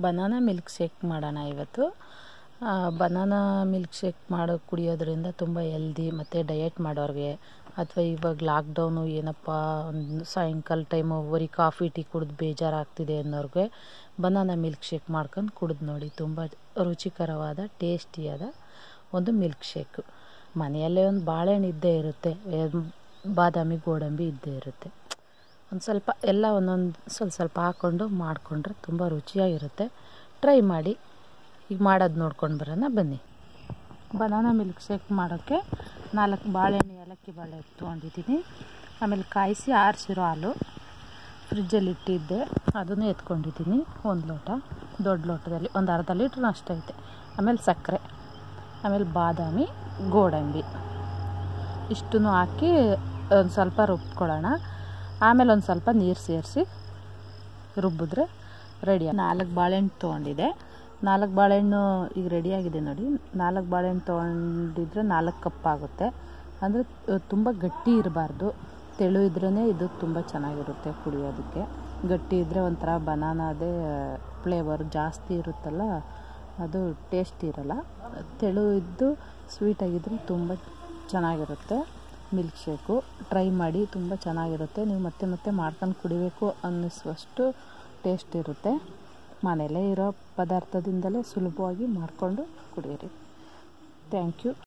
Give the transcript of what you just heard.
banana milk shake ಮಾಡೋಣ ಇವತ್ತು banana milk shake ಮಾಡೋ ಕುಡಿಯೋದ್ರಿಂದ ತುಂಬ ಎಲ್ದಿ ಮತ್ತು ಡಯಟ್ ಮಾಡೋರಿಗೆ ಅಥವಾ ಇವಾಗ ಲಾಕ್ಡೌನು ಏನಪ್ಪ ಒಂದು ಸಾಯಂಕಾಲ ಟೈಮು ಬರೀ ಕಾಫಿ ಟೀ ಕುಡಿದು ಬೇಜಾರಾಗ್ತಿದೆ ಅನ್ನೋರಿಗೆ ಬನಾನಾ ಮಿಲ್ಕ್ ಶೇಕ್ ಮಾಡ್ಕೊಂಡು ಕುಡಿದು ನೋಡಿ ತುಂಬ ರುಚಿಕರವಾದ ಟೇಸ್ಟಿಯಾದ ಒಂದು ಮಿಲ್ಕ್ ಶೇಕು ಮನೆಯಲ್ಲೇ ಒಂದು ಬಾಳೆಹಣ್ಣು ಇದ್ದೇ ಇರುತ್ತೆ ಬಾದಾಮಿ ಗೋಡಂಬಿ ಇದ್ದೇ ಇರುತ್ತೆ ಒಂದು ಸ್ವಲ್ಪ ಎಲ್ಲ ಒಂದೊಂದು ಸ್ವಲ್ಪ ಸ್ವಲ್ಪ ಹಾಕ್ಕೊಂಡು ಮಾಡಿಕೊಂಡ್ರೆ ತುಂಬ ರುಚಿಯಾಗಿರುತ್ತೆ ಟ್ರೈ ಮಾಡಿ ಈಗ ಮಾಡೋದು ನೋಡ್ಕೊಂಡು ಬರೋಣ ಬನ್ನಿ ಬನಾನಾ ಮಿಲ್ಕ್ ಶೇಕ್ ಮಾಡೋಕ್ಕೆ ನಾಲ್ಕು ಬಾಳೆಹಣ್ಣು ಏಲಕ್ಕಿ ಬಾಳೆ ತೊಗೊಂಡಿದ್ದೀನಿ ಆಮೇಲೆ ಕಾಯಿಸಿ ಆರಿಸಿರೋ ಹಾಲು ಫ್ರಿಜ್ಜಲ್ಲಿ ಇಟ್ಟಿದ್ದೆ ಅದನ್ನು ಎತ್ಕೊಂಡಿದ್ದೀನಿ ಒಂದು ಲೋಟ ದೊಡ್ಡ ಲೋಟದಲ್ಲಿ ಒಂದು ಅರ್ಧ ಲೀಟ್ರ್ ಅಷ್ಟೈತೆ ಆಮೇಲೆ ಸಕ್ಕರೆ ಆಮೇಲೆ ಬಾದಾಮಿ ಗೋಡಂಬಿ ಇಷ್ಟನ್ನು ಹಾಕಿ ಒಂದು ಸ್ವಲ್ಪ ರುಬ್ಕೊಳ್ಳೋಣ ಆಮೇಲೆ ಒಂದು ಸ್ವಲ್ಪ ನೀರು ಸೇರಿಸಿ ರುಬ್ಬಿದ್ರೆ ರೆಡಿ ನಾಲ್ಕು ಬಾಳೆಹಣ್ಣು ತೊಗೊಂಡಿದೆ ನಾಲ್ಕು ಬಾಳೆಹಣ್ಣು ಈಗ ರೆಡಿಯಾಗಿದೆ ನೋಡಿ ನಾಲ್ಕು ಬಾಳೆಹಣ್ಣು ತೊಗೊಂಡಿದ್ರೆ ನಾಲ್ಕು ಕಪ್ ಆಗುತ್ತೆ ಅಂದರೆ ತುಂಬ ಗಟ್ಟಿ ಇರಬಾರ್ದು ತೆಳು ಇದ್ರೇ ಇದು ತುಂಬ ಚೆನ್ನಾಗಿರುತ್ತೆ ಕುಡಿಯೋದಕ್ಕೆ ಗಟ್ಟಿ ಇದ್ದರೆ ಒಂಥರ ಬನಾನಾದೇ ಫ್ಲೇವರ್ ಜಾಸ್ತಿ ಇರುತ್ತಲ್ಲ ಅದು ಟೇಸ್ಟ್ ಇರಲ್ಲ ತೆಳು ಇದ್ದು ಸ್ವೀಟಾಗಿದ್ದರೆ ತುಂಬ ಚೆನ್ನಾಗಿರುತ್ತೆ ಮಿಲ್ಕ್ ಶೇಕು ಟ್ರೈ ಮಾಡಿ ತುಂಬ ಚೆನ್ನಾಗಿರುತ್ತೆ ನೀವು ಮತ್ತೆ ಮತ್ತೆ ಮಾಡ್ಕೊಂಡು ಕುಡಿಬೇಕು ಅನ್ನಿಸುವಷ್ಟು ಟೇಸ್ಟ್ ಇರುತ್ತೆ ಮನೆಯಲ್ಲೇ ಇರೋ ಪದಾರ್ಥದಿಂದಲೇ ಸುಲಭವಾಗಿ ಮಾಡಿಕೊಂಡು ಕುಡಿಯಿರಿ ಥ್ಯಾಂಕ್ ಯು